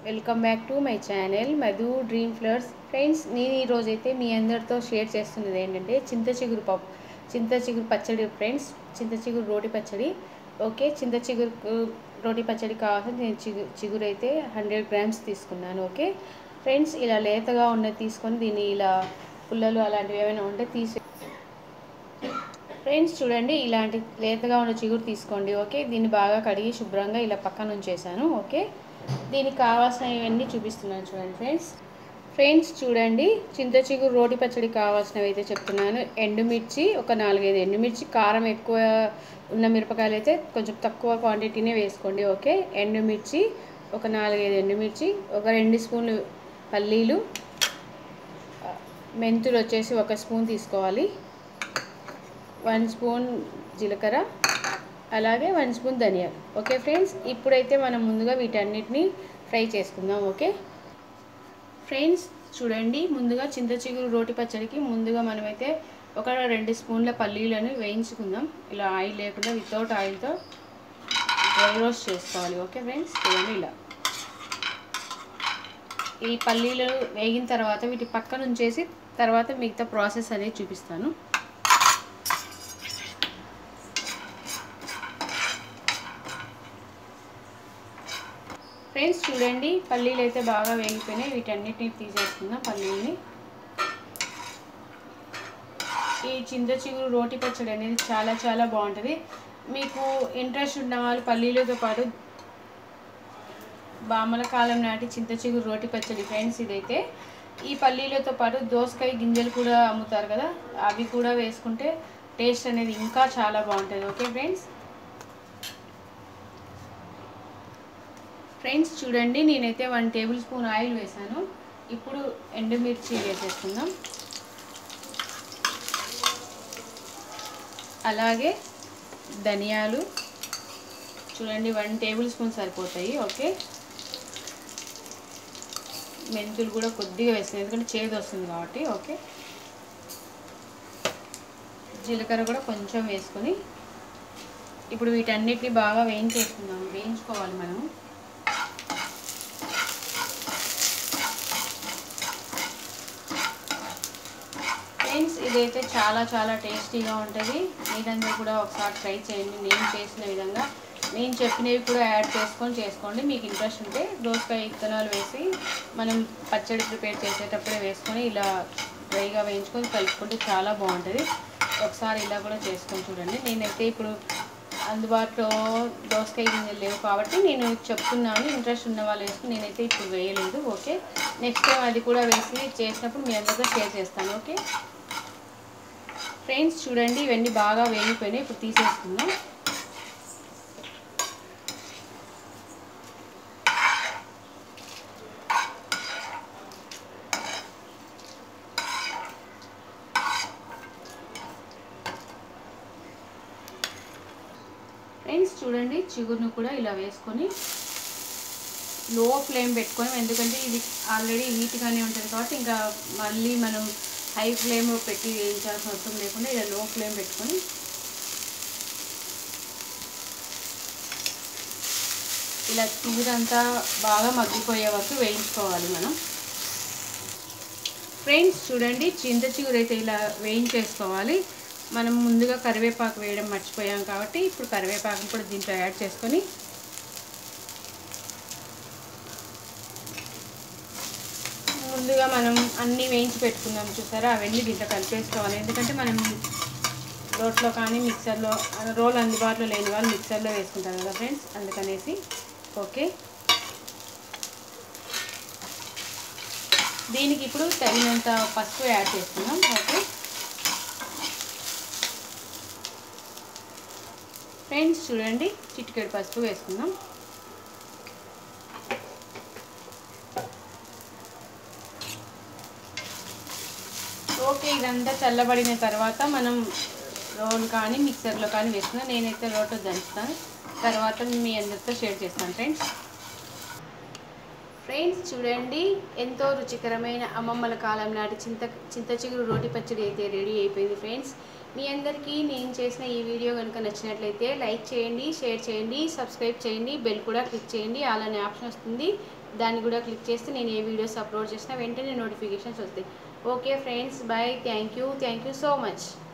welcome back to my channel Madhu dream flowers friends నేను ఈరోజు అయితే మీ అందరితో షేర్ చేస్తున్నది ఏంటంటే చింత చిగురు పప్పు చింత చిగురు పచ్చడి ఫ్రెండ్స్ చింత చిగురు రోటి పచ్చడి ఓకే చింత చిగురు రోటి పచ్చడి కావాల్సిన నేను చిగురు చిగురు అయితే హండ్రెడ్ గ్రామ్స్ తీసుకున్నాను ఓకే ఫ్రెండ్స్ ఇలా లేతగా ఉన్నది తీసుకొని దీన్ని ఇలా పుల్లలు అలాంటివి ఏమైనా ఉంటే తీసి ఫ్రెండ్స్ చూడండి ఇలాంటి లేతగా ఉన్న చిగురు తీసుకోండి ఓకే దీన్ని బాగా కడిగి శుభ్రంగా ఇలా పక్కన ఉంచేసాను ఓకే దీనికి కావాల్సినవన్నీ చూపిస్తున్నాను చూడండి ఫ్రెండ్స్ ఫ్రెండ్స్ చూడండి చింత చిగురు రోటి పచ్చడి కావాల్సినవి అయితే చెప్తున్నాను ఎండుమిర్చి ఒక నాలుగైదు ఎండుమిర్చి కారం ఎక్కువ ఉన్న మిరపకాయలు అయితే కొంచెం తక్కువ క్వాంటిటీనే వేసుకోండి ఓకే ఎండుమిర్చి ఒక నాలుగైదు ఎండుమిర్చి ఒక రెండు స్పూన్లు పల్లీలు మెంతులు వచ్చేసి ఒక స్పూన్ తీసుకోవాలి వన్ స్పూన్ జీలకర్ర అలాగే వన్ స్పూన్ ధనియాలు ఓకే ఫ్రెండ్స్ ఇప్పుడైతే మనం ముందుగా వీటన్నిటిని ఫ్రై చేసుకుందాం ఓకే ఫ్రెండ్స్ చూడండి ముందుగా చింత చిగురు రోటి పచ్చడికి ముందుగా మనమైతే ఒక రెండు స్పూన్ల పల్లీలను వేయించుకుందాం ఇలా ఆయిల్ లేకుండా వితౌట్ ఆయిల్తో డ్రై రోస్ట్ చేసుకోవాలి ఓకే ఫ్రెండ్స్ చూడండి ఇలా ఈ పల్లీలు వేగిన తర్వాత వీటి పక్కన ఉంచేసి తర్వాత మిగతా ప్రాసెస్ అనేది చూపిస్తాను ఫ్రెండ్స్ చూడండి పల్లీలు అయితే బాగా వేగిపోయినాయి వీటన్నిటిని తీసేసుకుందాం పల్లీలని ఈ చింత చిగురు రోటి పచ్చడి అనేది చాలా చాలా బాగుంటుంది మీకు ఇంట్రెస్ట్ ఉన్న వాళ్ళు పల్లీలతో పాటు బామల కాలం నాటి చింత చిగురు రోటి పచ్చడి ఫ్రెండ్స్ ఇదైతే ఈ పల్లీలతో పాటు దోసకాయ గింజలు కూడా అమ్ముతారు కదా అవి కూడా వేసుకుంటే టేస్ట్ అనేది ఇంకా చాలా బాగుంటుంది ఓకే ఫ్రెండ్స్ ఫ్రెండ్స్ చూడండి నేనైతే వన్ టేబుల్ స్పూన్ ఆయిల్ వేసాను ఇప్పుడు ఎండుమిర్చి వేసేసుకుందాం అలాగే ధనియాలు చూడండి వన్ టేబుల్ స్పూన్ సరిపోతాయి ఓకే మెంతులు కూడా కొద్దిగా వేసాను ఎందుకంటే చేదు వస్తుంది కాబట్టి ఓకే జీలకర్ర కూడా కొంచెం వేసుకొని ఇప్పుడు వీటన్నిటిని బాగా వేయించేసుకుందాం వేయించుకోవాలి మనము ఫ్రెండ్స్ ఇదైతే చాలా చాలా టేస్టీగా ఉంటుంది మీరందరూ కూడా ఒకసారి ట్రై చేయండి నేను చేసిన విధంగా నేను చెప్పినవి కూడా యాడ్ చేసుకొని చేసుకోండి మీకు ఇంట్రెస్ట్ ఉంటే దోసకాయ ఇత్తనాలు వేసి మనం పచ్చడి ప్రిపేర్ చేసేటప్పుడే వేసుకొని ఇలా డ్రైగా వేయించుకొని కలుపుకుంటే చాలా బాగుంటుంది ఒకసారి ఇలా కూడా చేసుకొని చూడండి నేనైతే ఇప్పుడు అందుబాటులో దోసకాయ గింజలు లేవు కాబట్టి నేను చెప్తున్నాను ఇంట్రెస్ట్ ఉన్న వాళ్ళు వేసుకుని నేనైతే ఇప్పుడు వేయలేదు ఓకే నెక్స్ట్ టైం అది కూడా వేసి చేసినప్పుడు మీ అందరితో షేర్ చేస్తాను ఓకే ఫ్రెండ్స్ చూడండి ఇవన్నీ బాగా వేగిపోయినాయి ఇప్పుడు తీసేసుకుందాం ఫ్రెండ్స్ చూడండి చిగురును కూడా ఇలా వేసుకొని లో ఫ్లేమ్ పెట్టుకొని ఎందుకంటే ఇది ఆల్రెడీ హీట్గానే ఉంటుంది కాబట్టి ఇంకా మళ్ళీ మనం హై ఫ్లేమ్ పెట్టి వేయించాల్సిన అవసరం లేకుండా ఇలా లో ఫ్లేమ్ పెట్టుకొని ఇలా చిగురంతా బాగా మగ్గిపోయే వరకు వేయించుకోవాలి మనం ఫ్రెండ్స్ చూడండి చింత చిగురు అయితే ఇలా వేయించేసుకోవాలి మనం ముందుగా కరివేపాకు వేయడం మర్చిపోయాం కాబట్టి ఇప్పుడు కరివేపాకు కూడా దీంట్లో యాడ్ చేసుకొని ముందుగా మనం అన్నీ వేయించి పెట్టుకుందాం చూసారా అవన్నీ దీంట్లో కలిపేసుకోవాలి ఎందుకంటే మనం రోట్లో కానీ మిక్సర్లో రోల్ అందుబాటులో లేని వాళ్ళు మిక్సర్లో వేసుకుంటారు కదా ఫ్రెండ్స్ అందుకనేసి ఓకే దీనికి ఇప్పుడు తగినంత పసుపు యాడ్ చేసుకుందాం ఓకే ఫ్రెండ్స్ చూడండి చిటికెడు పసుపు వేసుకుందాం ఓకే ఇదంతా చల్లబడిన తర్వాత మనం రోల్ కానీ మిక్సర్లో కానీ వేసుకున్నాం నేనైతే రోట్లో దంచుతాను తర్వాత మీ అందరితో షేర్ చేస్తాను ఫ్రెండ్స్ ఫ్రెండ్స్ చూడండి ఎంతో రుచికరమైన అమ్మమ్మల కాలం నాటి చింత చింత చిగురు రోటి పచ్చడి అయితే రెడీ అయిపోయింది ఫ్రెండ్స్ మీ అందరికీ నేను చేసిన ఈ వీడియో కనుక నచ్చినట్లయితే లైక్ చేయండి షేర్ చేయండి సబ్స్క్రైబ్ చేయండి బెల్ కూడా క్లిక్ చేయండి అలానే ఆప్షన్ వస్తుంది దాన్ని కూడా క్లిక్ చేస్తే నేను ఏ వీడియోస్ అప్లోడ్ చేసినా వెంటనే నోటిఫికేషన్స్ వస్తాయి okay friends bye thank you thank you so much